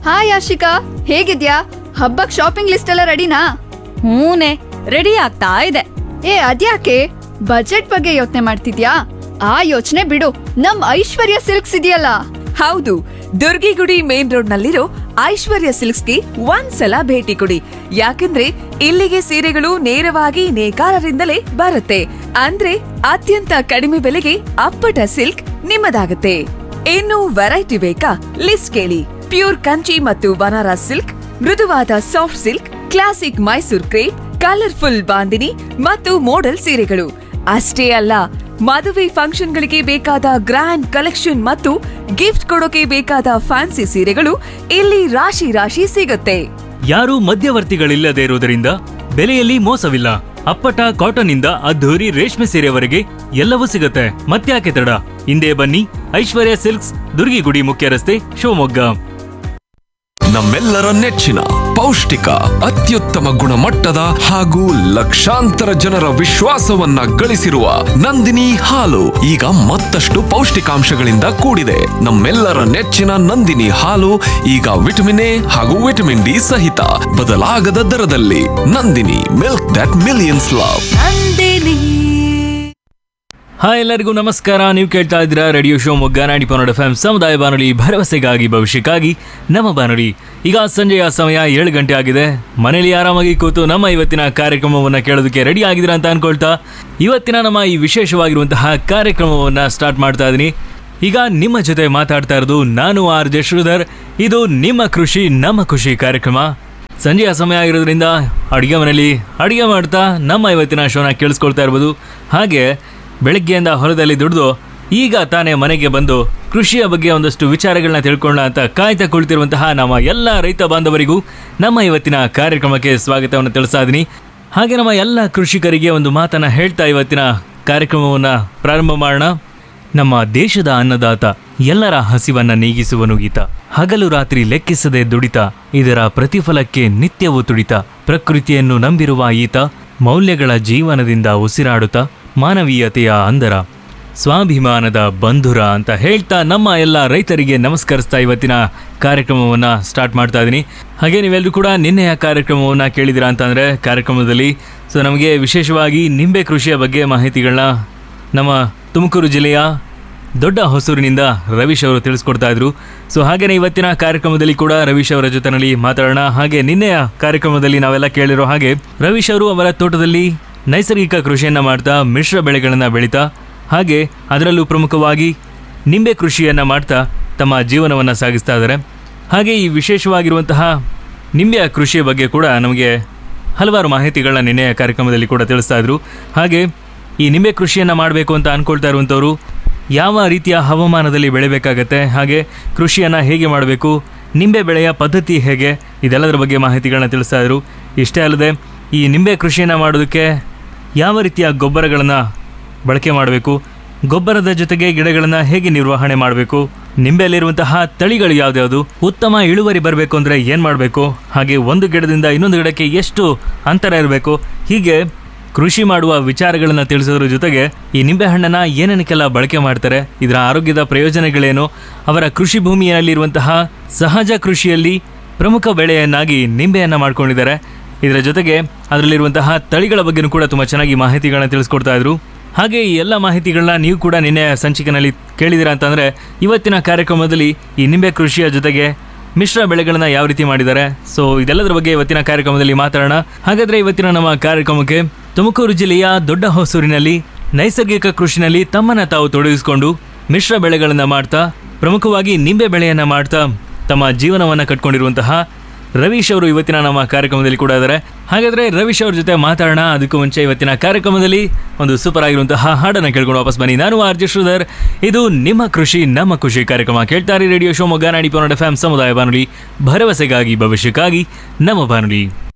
hi Ashika ಹೇಗಿದ್ಯಾ ಹಬ್ಬಕ್ shopping list ಎಲ್ಲ ರೆಡಿನಾ ಹೂನೆ ರೆಡಿ ಆಗ್ತಾ ಇದೆ ಏ ಅದ್ಯಾಕೆ ಬಜೆಟ್ ಬಗ್ಗೆ ಯೋಚನೆ ಮಾಡ್ತಿದ್ಯಾ ಆ ಯೋಚನೆ ಬಿಡು ನಮ್ ಐಶ್ವರ್ಯ ಸಿಲ್ಕ್ಸ್ ಇದೆಯಲ್ಲ ಹೌದು ದುರ್ಗಿಗುಡಿ ಮೇನ್ ರೋಡ್ ನಲ್ಲಿರೋ ಐಶ್ವರ್ಯ ಸಿಲ್ಕ್ಸ್ಗೆ ಒಂದ್ಸಲ ಭೇಟಿ ಕೊಡಿ ಯಾಕಂದ್ರೆ ಇಲ್ಲಿಗೆ ಸೀರೆಗಳು ನೇರವಾಗಿ ನೇಕಾರರಿಂದಲೇ ಬರುತ್ತೆ ಅಂದ್ರೆ ಅತ್ಯಂತ ಕಡಿಮೆ ಬೆಲೆಗೆ ಅಪ್ಪಟ ಸಿಲ್ಕ್ ನಿಮ್ಮದಾಗುತ್ತೆ ಇನ್ನು ವೆರೈಟಿ ಬೇಕಾ ಲಿಸ್ಟ್ ಕೇಳಿ ಪ್ಯೂರ್ ಕಂಚಿ ಮತ್ತು ಬನಾರಸ್ ಸಿಲ್ಕ್ ಮೃದುವಾದ soft silk classic Mysore crepe colourful bandhani ಮತ್ತು ಮೋಡಲ್ ಸೀರೆಗಳು ಅಷ್ಟೇ ಅಲ್ಲ ಮದುವೆ ಫಂಕ್ಷನ್ಗಳಿಗೆ ಬೇಕಾದ ಗ್ರ್ಯಾಂಡ್ ಕಲೆಕ್ಷನ್ ಮತ್ತು ಗಿಫ್ಟ್ ಕೊಡೋಕೆ ಬೇಕಾದ ಫ್ಯಾನ್ಸಿ ಸೀರೆಗಳು ಇಲ್ಲಿ ರಾಶಿ ರಾಶಿ ಸಿಗುತ್ತೆ ಯಾರೂ ಮಧ್ಯವರ್ತಿಗಳಿಲ್ಲದೆ ಇರುವುದರಿಂದ ಬೆಲೆಯಲ್ಲಿ ಮೋಸವಿಲ್ಲ ಅಪ್ಪಟ ಕಾಟನ್ ಇಂದ ಅದ್ಧೂರಿ ರೇಷ್ಮೆ ಸೀರೆವರೆಗೆ ಎಲ್ಲವೂ ಸಿಗುತ್ತೆ ಮತ್ತ್ಯಾಕೆ ತಡ ಹಿಂದೆ ಬನ್ನಿ ಐಶ್ವರ್ಯ ಸಿಲ್ಕ್ಸ್ ದುರ್ಗಿಗುಡಿ ಮುಖ್ಯ ರಸ್ತೆ ಶಿವಮೊಗ್ಗ ನಮ್ಮೆಲ್ಲರ ನೆಚ್ಚಿನ ಪೌಷ್ಟಿಕ ಅತ್ಯುತ್ತಮ ಗುಣಮಟ್ಟದ ಹಾಗೂ ಲಕ್ಷಾಂತರ ಜನರ ವಿಶ್ವಾಸವನ್ನ ಗಳಿಸಿರುವ ನಂದಿನಿ ಹಾಲು ಈಗ ಮತ್ತಷ್ಟು ಪೌಷ್ಟಿಕಾಂಶಗಳಿಂದ ಕೂಡಿದೆ ನಮ್ಮೆಲ್ಲರ ನೆಚ್ಚಿನ ನಂದಿನಿ ಹಾಲು ಈಗ ವಿಟಮಿನ್ ಎ ಹಾಗೂ ವಿಟಮಿನ್ ಡಿ ಸಹಿತ ಬದಲಾಗದ ದರದಲ್ಲಿ Nandini milk that millions love hi ಎಲ್ಲರಿಗೂ ನಮಸ್ಕಾರ ನೀವು ಕೇಳ್ತಾ ಇದ್ದೀರಾ ರೇಡಿಯೋ ಶೋ ಮೊಗ್ಗ ನಾಡಿ ಪನ್ನಡ ಎಫ್ ಸಮುದಾಯ ಬಾನುಲಿ ಭರವಸೆಗಾಗಿ ಭವಿಷ್ಯಕ್ಕಾಗಿ ನಮ್ಮ ಬಾನುಲಿ ಈಗ ಸಂಜೆಯ ಸಮಯ ಏಳು ಗಂಟೆ ಆಗಿದೆ ಮನೇಲಿ ಆರಾಮಾಗಿ ಕೂತು ನಮ್ಮ ಇವತ್ತಿನ ಕಾರ್ಯಕ್ರಮವನ್ನು ಕೇಳೋದಕ್ಕೆ ರೆಡಿ ಆಗಿದ್ದೀರಾ ಅಂತ ಅನ್ಕೊಳ್ತಾ ಇವತ್ತಿನ ನಮ್ಮ ಈ ವಿಶೇಷವಾಗಿರುವಂತಹ ಕಾರ್ಯಕ್ರಮವನ್ನು ಸ್ಟಾರ್ಟ್ ಮಾಡ್ತಾ ಇದ್ದೀನಿ ಈಗ ನಿಮ್ಮ ಜೊತೆ ಮಾತಾಡ್ತಾ ಇರೋದು ನಾನು ಆರ್ ಜೆ ಶ್ರೀಧರ್ ಇದು ನಿಮ್ಮ ಕೃಷಿ ನಮ್ಮ ಖುಷಿ ಕಾರ್ಯಕ್ರಮ ಸಂಜೆಯ ಸಮಯ ಆಗಿರೋದ್ರಿಂದ ಅಡುಗೆ ಮನೆಯಲ್ಲಿ ಅಡುಗೆ ಮಾಡ್ತಾ ನಮ್ಮ ಇವತ್ತಿನ ಶೋನ ಕೇಳಿಸ್ಕೊಳ್ತಾ ಇರ್ಬೋದು ಹಾಗೆ ಬೆಳಗ್ಗೆಯಿಂದ ಹೊಲದಲ್ಲಿ ದುಡಿದು ಈಗ ತಾನೇ ಮನೆಗೆ ಬಂದು ಕೃಷಿಯ ಬಗ್ಗೆ ಒಂದಷ್ಟು ವಿಚಾರಗಳನ್ನ ತಿಳ್ಕೊಳ್ಳೋಣ ಅಂತ ಕಾಯ್ತಾ ಕುಳಿತಿರುವಂತಹ ನಮ್ಮ ಎಲ್ಲ ರೈತ ಬಾಂಧವರಿಗೂ ನಮ್ಮ ಇವತ್ತಿನ ಕಾರ್ಯಕ್ರಮಕ್ಕೆ ಸ್ವಾಗತವನ್ನು ತಿಳಿಸ್ತಾ ಇದ್ದೀನಿ ಹಾಗೆ ನಮ್ಮ ಎಲ್ಲ ಕೃಷಿಕರಿಗೆ ಒಂದು ಮಾತನ್ನ ಹೇಳ್ತಾ ಇವತ್ತಿನ ಕಾರ್ಯಕ್ರಮವನ್ನು ಪ್ರಾರಂಭ ಮಾಡೋಣ ನಮ್ಮ ದೇಶದ ಅನ್ನದಾತ ಎಲ್ಲರ ಹಸಿವನ್ನ ನೀಗಿಸುವನು ಈತ ಹಗಲು ರಾತ್ರಿ ಲೆಕ್ಕಿಸದೆ ದುಡಿತ ಇದರ ಪ್ರತಿಫಲಕ್ಕೆ ನಿತ್ಯವೂ ತುಡಿತ ಪ್ರಕೃತಿಯನ್ನು ನಂಬಿರುವ ಈತ ಮೌಲ್ಯಗಳ ಜೀವನದಿಂದ ಉಸಿರಾಡುತ್ತ ಮಾನವೀಯತೆಯ ಅಂದರ ಸ್ವಾಭಿಮಾನದ ಬಂಧುರ ಅಂತ ಹೇಳ್ತಾ ನಮ್ಮ ಎಲ್ಲ ರೈತರಿಗೆ ನಮಸ್ಕರಿಸ್ತಾ ಇವತ್ತಿನ ಕಾರ್ಯಕ್ರಮವನ್ನ ಸ್ಟಾರ್ಟ್ ಮಾಡ್ತಾ ಇದ್ದೀನಿ ಹಾಗೆ ನೀವೆಲ್ಲರೂ ಕೂಡ ನಿನ್ನೆಯ ಕಾರ್ಯಕ್ರಮವನ್ನ ಕೇಳಿದಿರಾ ಅಂತಂದ್ರೆ ಕಾರ್ಯಕ್ರಮದಲ್ಲಿ ಸೊ ನಮಗೆ ವಿಶೇಷವಾಗಿ ನಿಂಬೆ ಕೃಷಿಯ ಬಗ್ಗೆ ಮಾಹಿತಿಗಳನ್ನ ನಮ್ಮ ತುಮಕೂರು ಜಿಲ್ಲೆಯ ದೊಡ್ಡ ಹೊಸೂರಿನಿಂದ ರವೀಶ್ ಅವರು ತಿಳಿಸ್ಕೊಡ್ತಾ ಇದ್ರು ಸೊ ಹಾಗೇನೆ ಇವತ್ತಿನ ಕಾರ್ಯಕ್ರಮದಲ್ಲಿ ಕೂಡ ರವೀಶ್ ಅವರ ಜೊತೆನಲ್ಲಿ ಮಾತಾಡೋಣ ಹಾಗೆ ನಿನ್ನೆಯ ಕಾರ್ಯಕ್ರಮದಲ್ಲಿ ನಾವೆಲ್ಲ ಕೇಳಿರೋ ಹಾಗೆ ರವೀಶ್ ಅವರು ಅವರ ತೋಟದಲ್ಲಿ ನೈಸರ್ಗಿಕ ಕೃಷಿಯನ್ನ ಮಾಡ್ತಾ ಮಿಶ್ರ ಬೆಳೆಗಳನ್ನ ಬೆಳೀತಾ ಹಾಗೆ ಅದರಲ್ಲೂ ಪ್ರಮುಖವಾಗಿ ನಿಂಬೆ ಕೃಷಿಯನ್ನ ಮಾಡ್ತಾ ತಮ್ಮ ಜೀವನವನ್ನು ಸಾಗಿಸ್ತಾ ಇದ್ದಾರೆ ಹಾಗೆ ಈ ವಿಶೇಷವಾಗಿರುವಂತಹ ನಿಂಬೆಯ ಕೃಷಿಯ ಬಗ್ಗೆ ಕೂಡ ನಮಗೆ ಹಲವಾರು ಮಾಹಿತಿಗಳನ್ನ ನಿನ್ನೆಯ ಕಾರ್ಯಕ್ರಮದಲ್ಲಿ ಕೂಡ ತಿಳಿಸ್ತಾ ಇದ್ರು ಹಾಗೆ ಈ ನಿಂಬೆ ಕೃಷಿಯನ್ನು ಮಾಡಬೇಕು ಅಂತ ಅನ್ಕೊಳ್ತಾ ಇರುವಂಥವ್ರು ಯಾವ ರೀತಿಯ ಹವಾಮಾನದಲ್ಲಿ ಬೆಳಿಬೇಕಾಗತ್ತೆ ಹಾಗೆ ಕೃಷಿಯನ್ನು ಹೇಗೆ ಮಾಡಬೇಕು ನಿಂಬೆ ಬೆಳೆಯ ಪದ್ಧತಿ ಹೇಗೆ ಇದೆಲ್ಲದರ ಬಗ್ಗೆ ಮಾಹಿತಿಗಳನ್ನ ತಿಳಿಸ್ತಾ ಇದ್ರು ಇಷ್ಟೇ ಅಲ್ಲದೆ ಈ ನಿಂಬೆ ಕೃಷಿಯನ್ನು ಮಾಡೋದಕ್ಕೆ ಯಾವ ರೀತಿಯ ಗೊಬ್ಬರಗಳನ್ನು ಬಳಕೆ ಮಾಡಬೇಕು ಗೊಬ್ಬರದ ಜೊತೆಗೆ ಗಿಡಗಳನ್ನು ಹೇಗೆ ನಿರ್ವಹಣೆ ಮಾಡಬೇಕು ನಿಂಬೆಯಲ್ಲಿರುವಂತಹ ತಳಿಗಳು ಯಾವ್ದ್ಯಾವುದು ಉತ್ತಮ ಇಳುವರಿ ಬರಬೇಕು ಅಂದರೆ ಏನು ಮಾಡಬೇಕು ಹಾಗೆ ಒಂದು ಗಿಡದಿಂದ ಇನ್ನೊಂದು ಗಿಡಕ್ಕೆ ಎಷ್ಟು ಅಂತರ ಇರಬೇಕು ಹೀಗೆ ಕೃಷಿ ಮಾಡುವ ವಿಚಾರಗಳನ್ನು ತಿಳಿಸೋದ್ರ ಜೊತೆಗೆ ಈ ನಿಂಬೆಹಣ್ಣನ್ನ ಏನೇನಕ್ಕೆಲ್ಲ ಬಳಕೆ ಮಾಡ್ತಾರೆ ಇದರ ಆರೋಗ್ಯದ ಪ್ರಯೋಜನಗಳೇನು ಅವರ ಕೃಷಿ ಭೂಮಿಯಲ್ಲಿರುವಂತಹ ಸಹಜ ಕೃಷಿಯಲ್ಲಿ ಪ್ರಮುಖ ಬೆಳೆಯನ್ನಾಗಿ ನಿಂಬೆಯನ್ನು ಮಾಡ್ಕೊಂಡಿದ್ದಾರೆ ಇದರ ಜೊತೆಗೆ ಅದರಲ್ಲಿರುವಂತಹ ತಳಿಗಳ ಬಗ್ಗೆನೂ ಕೂಡ ತುಂಬ ಚೆನ್ನಾಗಿ ಮಾಹಿತಿಗಳನ್ನ ತಿಳಿಸ್ಕೊಡ್ತಾ ಇದ್ರು ಹಾಗೆ ಈ ಎಲ್ಲ ಮಾಹಿತಿಗಳನ್ನ ನೀವು ಕೂಡ ನಿನ್ನೆ ಸಂಚಿಕೆನಲ್ಲಿ ಕೇಳಿದಿರಾ ಅಂತಂದ್ರೆ ಇವತ್ತಿನ ಕಾರ್ಯಕ್ರಮದಲ್ಲಿ ಈ ನಿಂಬೆ ಕೃಷಿಯ ಜೊತೆಗೆ ಮಿಶ್ರ ಬೆಳೆಗಳನ್ನ ಯಾವ ರೀತಿ ಮಾಡಿದ್ದಾರೆ ಸೊ ಇದೆಲ್ಲದರ ಬಗ್ಗೆ ಇವತ್ತಿನ ಕಾರ್ಯಕ್ರಮದಲ್ಲಿ ಮಾತಾಡೋಣ ಹಾಗಾದ್ರೆ ಇವತ್ತಿನ ನಮ್ಮ ಕಾರ್ಯಕ್ರಮಕ್ಕೆ ತುಮಕೂರು ಜಿಲ್ಲೆಯ ದೊಡ್ಡ ಹೊಸೂರಿನಲ್ಲಿ ನೈಸರ್ಗಿಕ ಕೃಷಿನಲ್ಲಿ ತಮ್ಮನ್ನ ತಾವು ತೊಡಗಿಸಿಕೊಂಡು ಮಿಶ್ರ ಬೆಳೆಗಳನ್ನ ಮಾಡ್ತಾ ಪ್ರಮುಖವಾಗಿ ನಿಂಬೆ ಬೆಳೆಯನ್ನ ಮಾಡ್ತಾ ತಮ್ಮ ಜೀವನವನ್ನ ಕಟ್ಕೊಂಡಿರುವಂತಹ ರವೀಶ್ ಅವರು ಇವತ್ತಿನ ನಮ್ಮ ಕಾರ್ಯಕ್ರಮದಲ್ಲಿ ಕೂಡ ಇದ್ದಾರೆ ಹಾಗಾದ್ರೆ ರವೀಶ್ ಅವ್ರ ಜೊತೆ ಮಾತಾಡೋಣ ಅದಕ್ಕೂ ಮುಂಚೆ ಇವತ್ತಿನ ಕಾರ್ಯಕ್ರಮದಲ್ಲಿ ಒಂದು ಸೂಪರ್ ಆಗಿರುವಂತಹ ಹಾಡನ್ನ ಕೇಳ್ಕೊಂಡು ವಾಪಸ್ ಬನ್ನಿ ನಾನು ಆರ್ ಜೆ ಶ್ರೀಧರ್ ಇದು ನಿಮ್ಮ ಕೃಷಿ ನಮ್ಮ ಖುಷಿ ಕಾರ್ಯಕ್ರಮ ಕೇಳ್ತಾರೆ ರೇಡಿಯೋ ಶಿವಮೊಗ್ಗ ನಾಡಿ ಪನ್ನಡ ಫ್ಯಾಮ್ ಸಮುದಾಯ ಬಾನುಲಿ ಭರವಸೆಗಾಗಿ ಭವಿಷ್ಯಕ್ಕಾಗಿ ನಮ್ಮ ಬಾನುಲಿ